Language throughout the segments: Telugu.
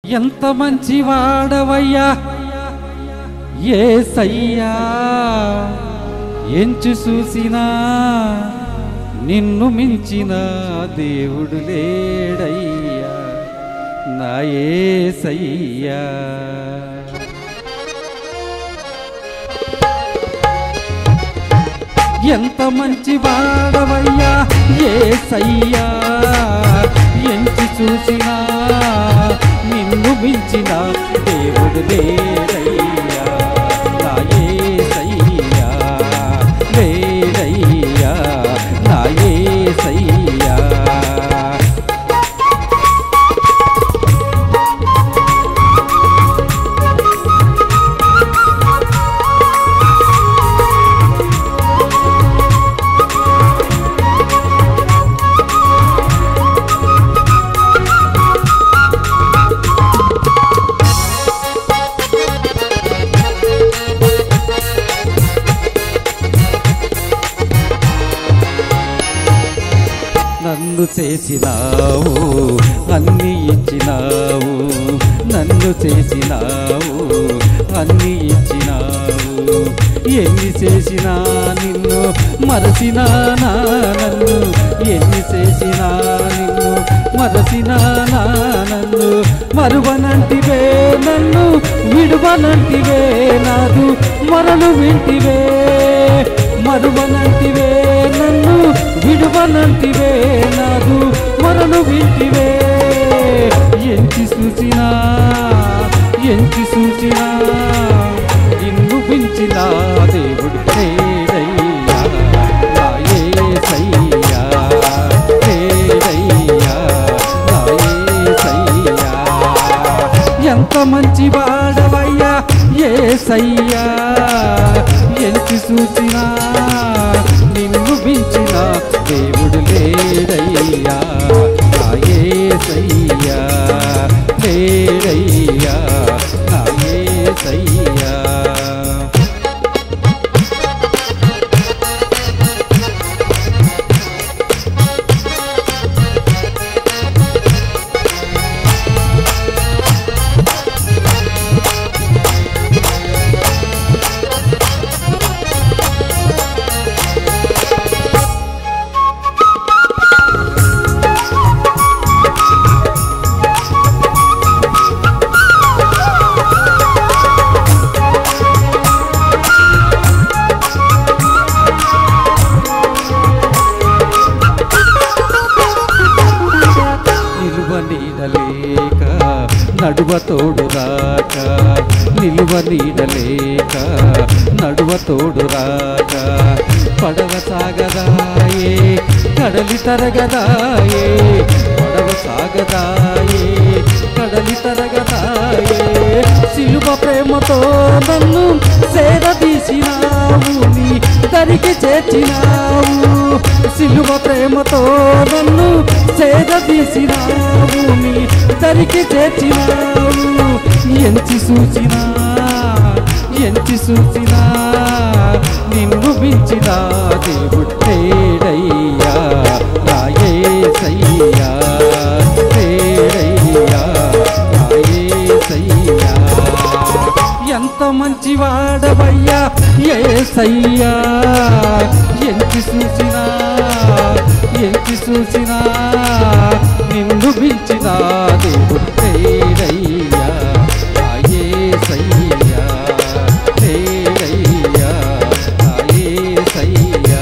ఎంత మంచి వాడవయ్యా ఏ సయ్యా ఎంచు చూసినా నిన్ను మించిన దేవుడు లేడయ్యా నా ఏ సయ్యా ఎంత మంచి వాడవయ్యా ఏ సయ్యా ఎంచి చూసినా నిన్ను మించిన దేవుడు లేడయ్యా నా ఏ సయ్యా లేడయ్యా నా ఏ సయ్యా నన్ను చేసినావు అన్ని ఇచ్చినావు నన్ను చేసినావు అన్ని ఇచ్చినావు ఎన్ని చేసినా నిన్ను మరచినా నా నన్ను ఎన్ని చేసినా నిన్ను మరచినా నా నన్ను మరువనంటివే నన్ను విడువనంటివే నాదు మరలు వింటివే మరువనంటివే నన్ను విడువనంటివే నాదు మరలు వింటివే ఎంచి చూసినా ఎంచి చూసినా ఇన్ను పెంచిన దేవుడు లేడయ్యా నా యేసయ్యా లేడయ్యా నా యేసయ్యా ఎంత మంచి వాడవయ్యా ఏ సయ్యా ఎంచి చూసినా నిన్ను మించిన దేవుడు లేడయ్యా నా ఏ సయ్యా లేడయ్యా నా ఏ సయ్యా నిలువ నీడలేక నడువ తోడు రాక నిలువ నీడలేక నడువ తోడు రాక పడవ సాగదాయే కడలి తరగదాయే పడవ సాగదాయే కడలి తరగదాయే సిలువ ప్రేమతో నన్ను సేద తీసినావు నీ దరికి చేర్చినావు సిలువ ప్రేమతో నన్ను సేద తీసినావు నీ దరికి చేర్చినావు ఎంచి చూసినా ఎంచి చూసినా నిన్ను మించిన దేవుడు లేడయ్యా నా యేసయ్యా లేడయ్యా నా యేసయ్యా ఎంత మంచి వాడవయ్యా ఏ సయ్యా ఎంచి చూసినా ఎంచి చూసినా నిన్ను మించిన దేవుడు లేడయ్యా నా యేసయ్యా లేడయ్యా నా యేసయ్యా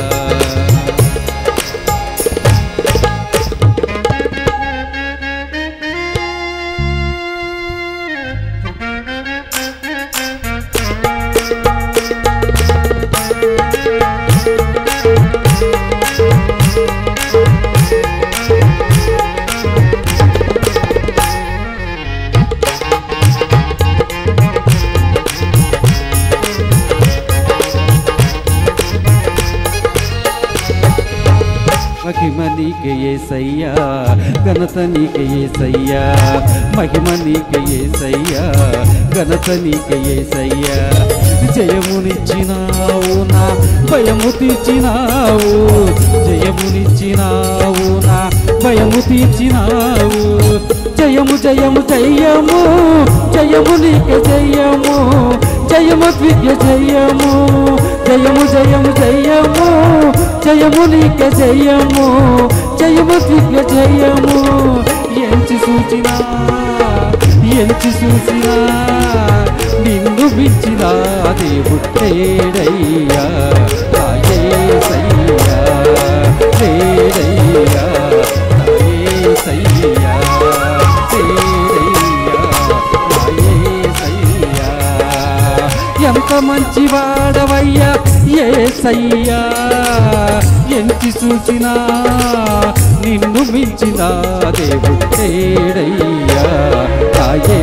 మహిమ నీకే ఏసయ్యా ఘనత నీకే ఏసయ్యా మహిమ నీకే ఏసయ్యా ఘనత నీకే ఏసయ్యా జయమునిచ్చినావు నా భయము తీర్చినావు జయమునిచ్చినావు నా భయము తీర్చినావు జయము జయము జయము జయము నీకే జయము జయము ద్వితీయ జయము జయము జయము జయము జయము నీకే జయము జయము ద్వితీయ జయము ఎంచి సూచినా ఎంచి చూసినా నిన్ను మించిన దేవుడేడయ్యా రాయే సయ్యా లేడయ్యా రాయే సయ్యా లేడయ్యా రాయే సయ్యా ఎంత మంచి వాడవయ్యా ఏ సయ్యా ఎంచి చూసినా నిన్ను మించిన దేవుడేడయ్యా రాయే